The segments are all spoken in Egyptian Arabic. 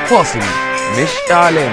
فاصل مش إعلان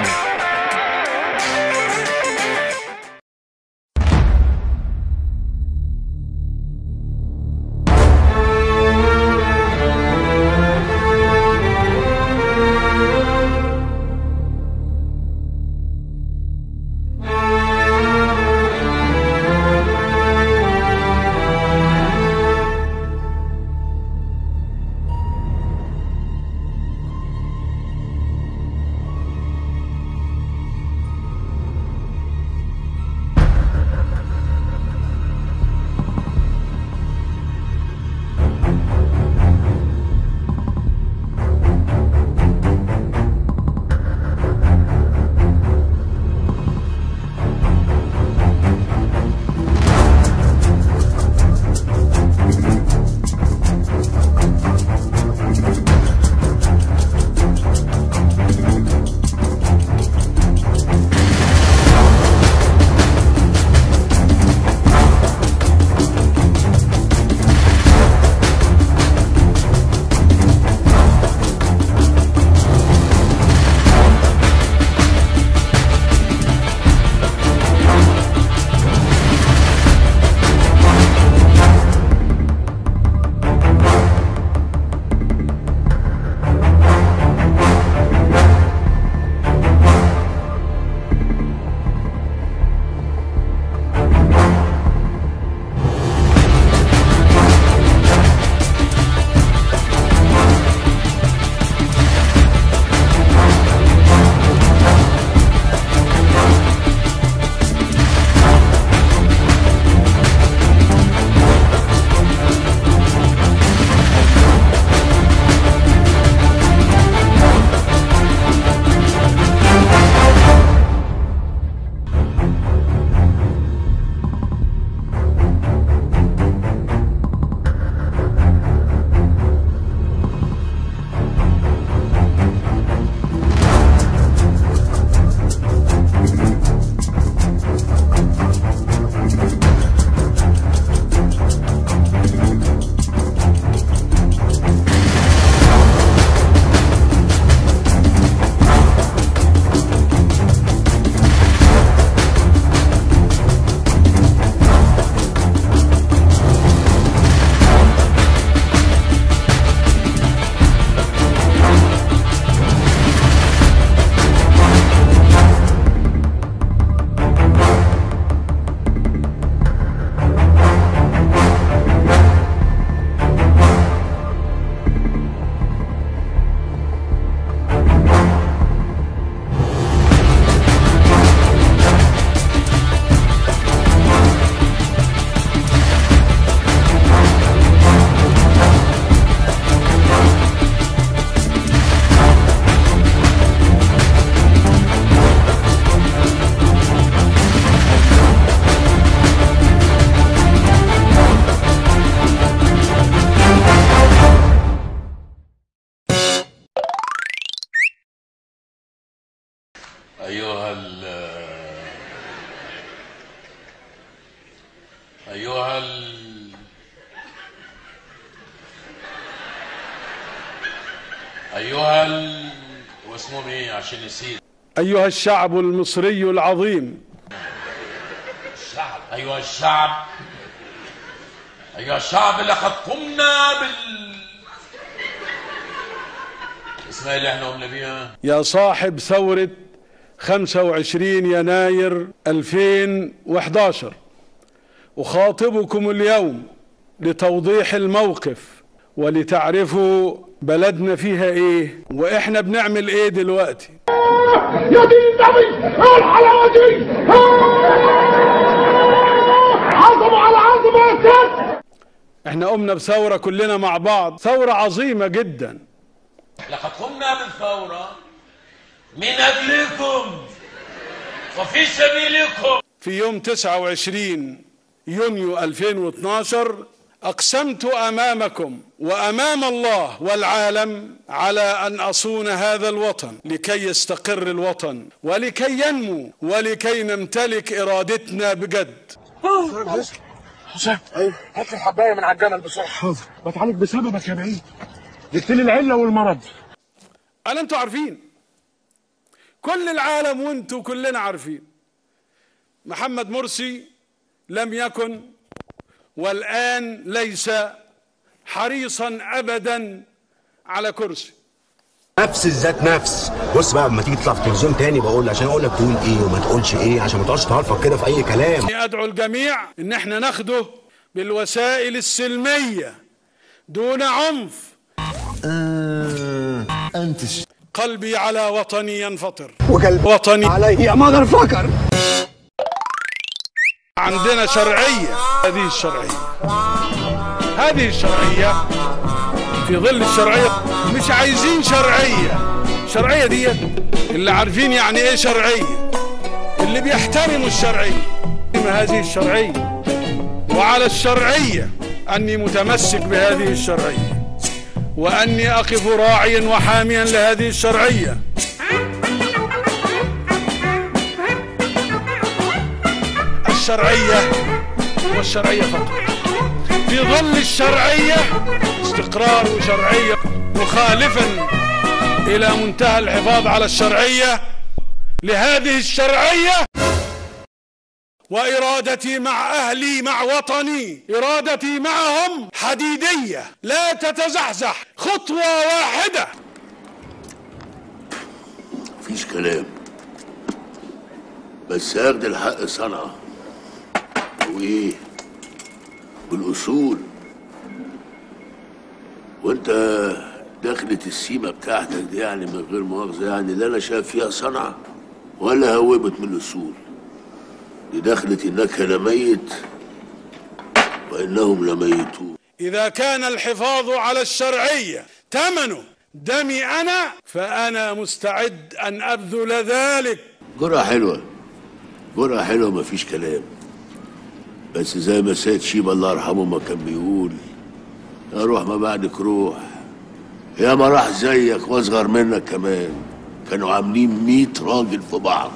أيها ال أيها ال أيها ال واسمهم إيه عشان نسيت أيها الشعب المصري العظيم الشعب أيها الشعب أيها الشعب لقد قمنا بال اسمها اللي احنا قمنا بيها يا صاحب ثورة 25 يناير 2011 أخاطبكم اليوم لتوضيح الموقف ولتعرفوا بلدنا فيها ايه واحنا بنعمل ايه دلوقتي يا دين النبي ايه الحلاوه دي عظمه على عظمه يا سيد احنا قمنا بثورة كلنا مع بعض ثورة عظيمة جدا لقد قمنا بالثورة من أجلكم وفي سبيلكم في يوم 29 يونيو 2012 أقسمت أمامكم وأمام الله والعالم على أن أصون هذا الوطن لكي يستقر الوطن ولكي ينمو ولكي نمتلك إرادتنا بجد حسام ايوه هات لي الحبايه من على الجمل بسرعه حاضر بتعالج بسببك يا بعيد جبت لي العله والمرض ألا أنتوا عارفين كل العالم وانتوا كلنا عارفين محمد مرسي لم يكن والآن ليس حريصا أبدا على كرسي نفس الذات نفس بص بقى لما تيجي تطلع في التلفزيون تاني بقول عشان اقول لك تقول ايه وما تقولش ايه عشان ما تقعدش تهرفك كده في اي كلام أدعو الجميع إن احنا ناخده بالوسائل السلمية دون عنف انت قلبي على وطني ينفطر وقلب وطني علي يا مدر فكر عندنا شرعية هذه الشرعية هذه الشرعية في ظل الشرعية مش عايزين شرعية الشرعية دي اللي عارفين يعني ايه شرعية اللي بيحترموا الشرعية هذه الشرعية وعلى الشرعية أني متمسك بهذه الشرعية وأني أقف راعيا وحاميا لهذه الشرعية الشرعية والشرعية فقط في ظل الشرعية استقرار وشرعية مخالفا إلى منتهى الحفاظ على الشرعية لهذه الشرعية وإرادتي مع أهلي مع وطني إرادتي معهم حديدية لا تتزحزح خطوة واحدة مفيش كلام بس اخد الحق صنعة وايه بالاصول وانت دخلة السيمة بتاعتك دي يعني من غير مؤاخذة يعني اللي انا شايف فيها صنعة ولا هوبت من الاصول دي دخلة انك لميت وانهم لميتون إذا كان الحفاظ على الشرعية ثمنه دمي أنا فأنا مستعد أن أبذل ذلك جرعة حلوة جرعة حلوة مفيش كلام بس زي ما سيد شيبة الله يرحمه ما كان بيقول يا روح ما بعدك روح يا ما راح زيك واصغر منك كمان كانوا عاملين ميت راجل في بعض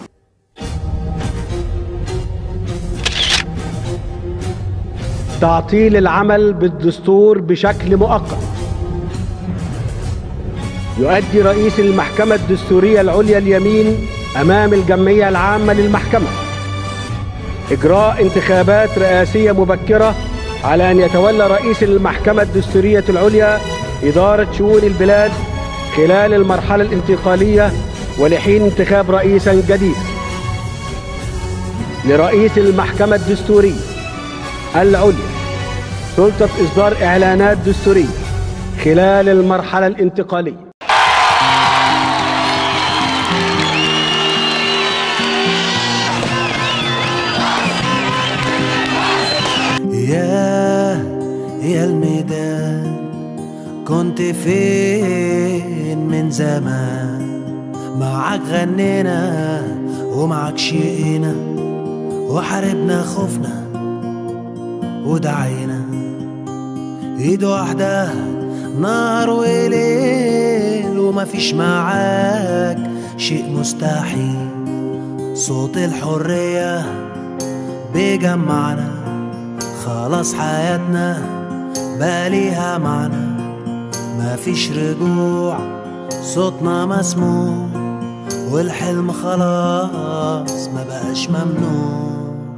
تعطيل العمل بالدستور بشكل مؤقت يؤدي رئيس المحكمة الدستورية العليا اليمين أمام الجمعية العامة للمحكمة إجراء انتخابات رئاسية مبكرة على أن يتولى رئيس المحكمة الدستورية العليا إدارة شؤون البلاد خلال المرحلة الانتقالية ولحين انتخاب رئيس جديد لرئيس المحكمة الدستورية العليا سلطة إصدار إعلانات دستورية خلال المرحلة الانتقالية يا يا الميدان كنت فين من زمان معاك غنينا ومعاك شقينا وحاربنا خوفنا ودعينا ايد واحدة نار وليل ومفيش معاك شيء مستحيل صوت الحرية بيجمعنا خلاص حياتنا بقى ليها معنى مفيش رجوع صوتنا مسموع والحلم خلاص ما بقاش ممنوع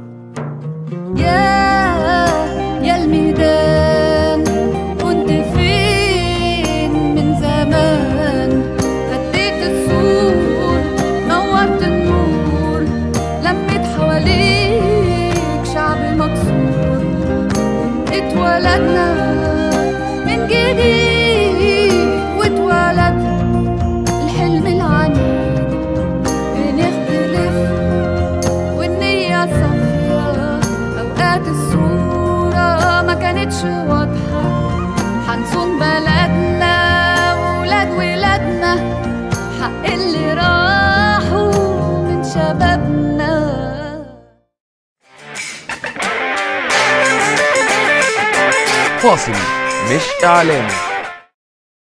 يا يا الميدان كنت فين من زمان هديت السور نورت النور لميت حواليك شعب مكسور اتولدنا من جديد واتولد الحلم العنيد بنختلف والنية صافية أوقات الصورة ما كانتش واضحة حنصون بلدنا وولاد ولادنا حق اللي راحوا من شبابنا فاصل مش إعلامي